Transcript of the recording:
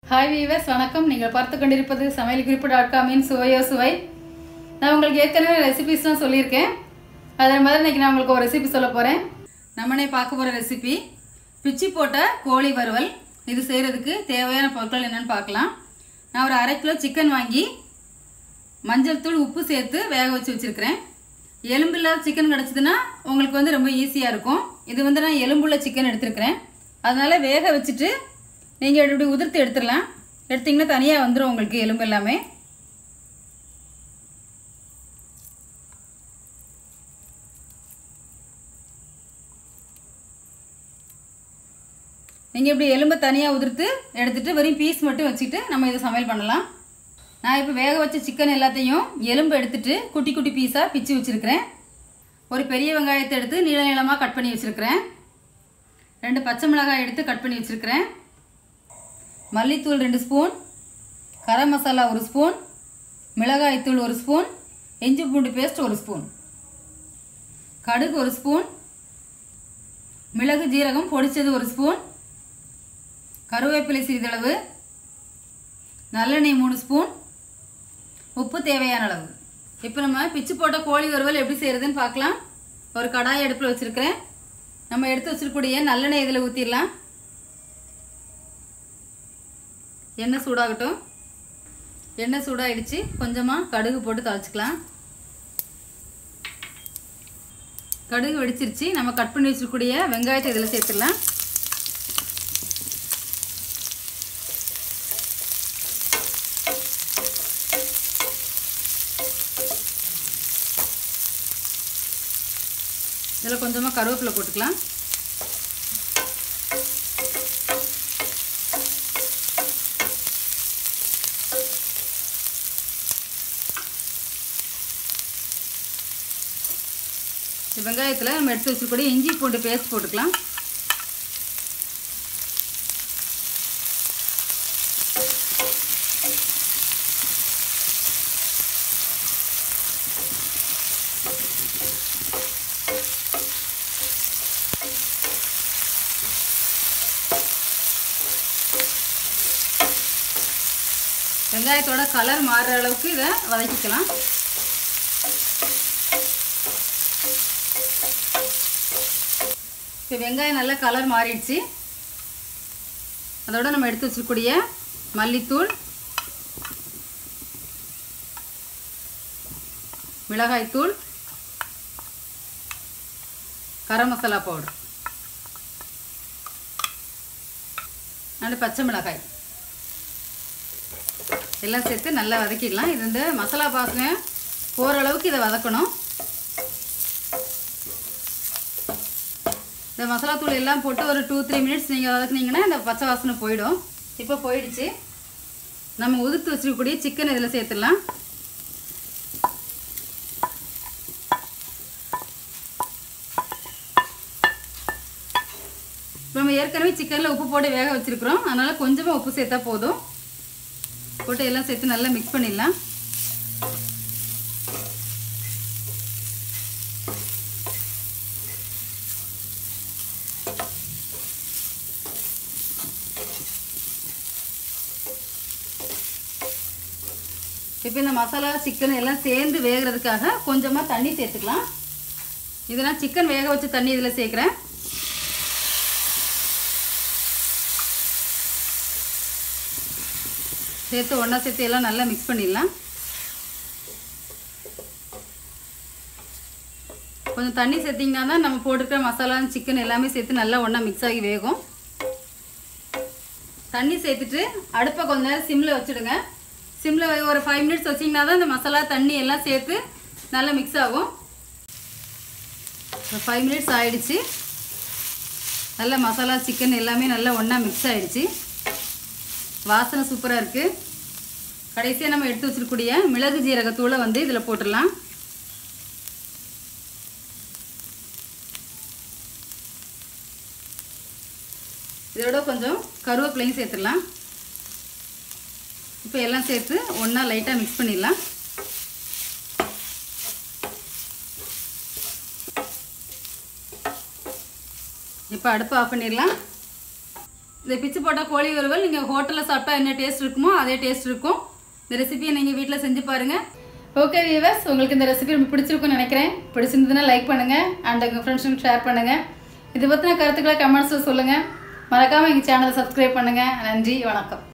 hi viewers வணக்கம் நீங்கள் பார்த்து கொண்டிருப்பது சமையல் குறிப்பு டாட் காமின் சுவையோ சுவை நான் உங்களுக்கு ஏற்கனவே ரெசிபிஸ்லாம் சொல்லியிருக்கேன் அதே மாதிரி இன்னைக்கு நான் உங்களுக்கு ஒரு ரெசிபி சொல்ல போகிறேன் நம்மனே பார்க்க போகிற ரெசிபி பிச்சி போட்ட கோழி வறுவல் இது செய்கிறதுக்கு தேவையான பொருட்கள் என்னென்னு பார்க்கலாம் நான் ஒரு அரை கிலோ சிக்கன் வாங்கி மஞ்சள் தூள் உப்பு சேர்த்து வேக வச்சு வச்சுருக்கிறேன் எலும்பில்லாத சிக்கன் கிடச்சிதுன்னா உங்களுக்கு வந்து ரொம்ப ஈஸியாக இருக்கும் இது வந்து நான் எலும்புள்ள சிக்கன் எடுத்திருக்கிறேன் அதனால் வேக வச்சுட்டு நீங்கள் இப்படி உதிர்த்து எடுத்துடலாம் எடுத்திங்கன்னா தனியாக வந்துடும் உங்களுக்கு எலும்பு எல்லாமே நீங்கள் இப்படி எலும்பை தனியாக உதிர்த்து எடுத்துட்டு வெறும் பீஸ் மட்டும் வச்சுட்டு நம்ம இதை சமையல் பண்ணலாம் நான் இப்போ வேக வச்ச சிக்கன் எல்லாத்தையும் எலும்பு எடுத்துட்டு குட்டி குட்டி பீஸாக பிச்சு வச்சுருக்கிறேன் ஒரு பெரிய வெங்காயத்தை எடுத்து நீள நீளமாக கட் பண்ணி வச்சுருக்கிறேன் ரெண்டு பச்சை மிளகாய் எடுத்து கட் பண்ணி வச்சுருக்கிறேன் மல்லித்தூள் ரெண்டு ஸ்பூன் கரம் மசாலா ஒரு ஸ்பூன் மிளகாய்த்தூள் ஒரு ஸ்பூன் இஞ்சி பூண்டு பேஸ்ட் ஒரு ஸ்பூன் கடுகு ஒரு ஸ்பூன் மிளகு ஜீரகம் பொடிச்சது ஒரு ஸ்பூன் கருவேப்பிலை சிறிதளவு நல்லெண்ணெய் மூணு ஸ்பூன் உப்பு தேவையான அளவு இப்போ நம்ம பிச்சு போட்ட கோழி வறுவல் எப்படி செய்கிறதுன்னு பார்க்கலாம் ஒரு கடாய் அடுப்பில் வச்சுருக்கிறேன் நம்ம எடுத்து வச்சிருக்கக்கூடிய நல்லெண்ணெய் இதில் ஊற்றிடலாம் எண்ணெய் சூடாகட்டும் எண்ணெய் சூடாகிடுச்சு கொஞ்சமாக கடுகு போட்டு தாளிச்சிக்கலாம் கடுகு வெடிச்சிருச்சு நம்ம கட் பண்ணி வச்சிருக்கக்கூடிய வெங்காயத்தை இதில் சேர்த்துடலாம் இதில் கொஞ்சமாக கருவேப்பிலை போட்டுக்கலாம் வெங்காயத்தில் நம்ம எடுத்து வச்சுக்கூடிய இஞ்சி பூண்டு பேஸ்ட் போட்டுக்கலாம் வெங்காயத்தோட கலர் மாறுற அளவுக்கு இதை வதக்கிக்கலாம் இப்போ வெங்காயம் நல்லா கலர் மாறிடுச்சு அதோட நம்ம எடுத்து வச்சிருக்கூடிய மல்லித்தூள் மிளகாய்த்தூள் கரம் மசாலா பவுடர் அண்டு பச்சை மிளகாய் எல்லாம் சேர்த்து நல்லா வதக்கிடலாம் இது வந்து மசாலா பாசனை போகிற அளவுக்கு இதை வதக்கணும் இந்த மசாலா தூள் எல்லாம் போட்டு ஒரு டூ த்ரீ மினிட்ஸ் நீங்கள் வதக்குனீங்கன்னா இந்த பச்சை வாசனை போயிடும் இப்போ போயிடுச்சு நம்ம உதுத்து வச்சுருக்கக்கூடிய சிக்கன் இதில் சேர்த்துடலாம் நம்ம ஏற்கனவே சிக்கனில் உப்பு போட்டு வேக வச்சுருக்குறோம் அதனால் கொஞ்சமாக உப்பு சேர்த்தா போதும் போட்டு எல்லாம் சேர்த்து நல்லா மிக்ஸ் பண்ணிடலாம் இப்போ இந்த மசாலா சிக்கன் எல்லாம் சேர்ந்து வேகிறதுக்காக கொஞ்சமாக தண்ணி சேர்த்துக்கலாம் இதெல்லாம் சிக்கன் வேக வச்ச தண்ணி இதில் சேர்க்குறேன் சேர்த்து ஒன்றா சேர்த்து எல்லாம் நல்லா மிக்ஸ் பண்ணிடலாம் கொஞ்சம் தண்ணி சேர்த்திங்கன்னா தான் நம்ம போட்டிருக்கிற மசாலா சிக்கன் எல்லாமே சேர்த்து நல்லா ஒன்றா மிக்ஸ் ஆகி வேகும் தண்ணி சேர்த்துட்டு அடுப்பை கொஞ்ச நேரம் சிம்மில் வச்சுடுங்க சிம்மில் ஒரு ஃபைவ் மினிட்ஸ் வச்சிங்கன்னா தான் இந்த மசாலா தண்ணி எல்லாம் சேர்த்து நல்லா மிக்ஸ் ஆகும் ஃபைவ் மினிட்ஸ் ஆயிடுச்சு நல்ல மசாலா சிக்கன் எல்லாமே நல்லா ஒன்றா மிக்ஸ் ஆகிடுச்சு வாசனை சூப்பராக இருக்குது கடைசியாக நம்ம எடுத்து வச்சிருக்கக்கூடிய மிளகு ஜீரகத்தூளை வந்து இதில் போட்டுடலாம் இதோட கொஞ்சம் கருவேப்பிலையும் சேர்த்துடலாம் இப்போ எல்லாம் சேர்த்து ஒன்றா லைட்டாக மிக்ஸ் பண்ணிடலாம் இப்போ அடுப்பு ஆஃப் பண்ணிடலாம் இந்த பிச்சு போட்ட கோழி வறுவல் நீங்கள் ஹோட்டலில் சாப்பிட்டா என்ன டேஸ்ட் இருக்குமோ அதே டேஸ்ட் இருக்கும் இந்த ரெசிபியை நீங்கள் வீட்டில் செஞ்சு பாருங்கள் ஓகே வியூவர்ஸ் உங்களுக்கு இந்த ரெசிபி ரொம்ப பிடிச்சிருக்கும்னு நினைக்கிறேன் பிடிச்சிருந்ததுன்னா லைக் பண்ணுங்கள் அண்ட் உங்கள் ஃப்ரெண்ட்ஸுக்கு ஷேர் பண்ணுங்கள் இது பற்றின கருத்துக்களை கமெண்ட்ஸில் சொல்லுங்கள் மறக்காமல் எங்கள் சேனலை சப்ஸ்கிரைப் பண்ணுங்கள் நன்றி வணக்கம்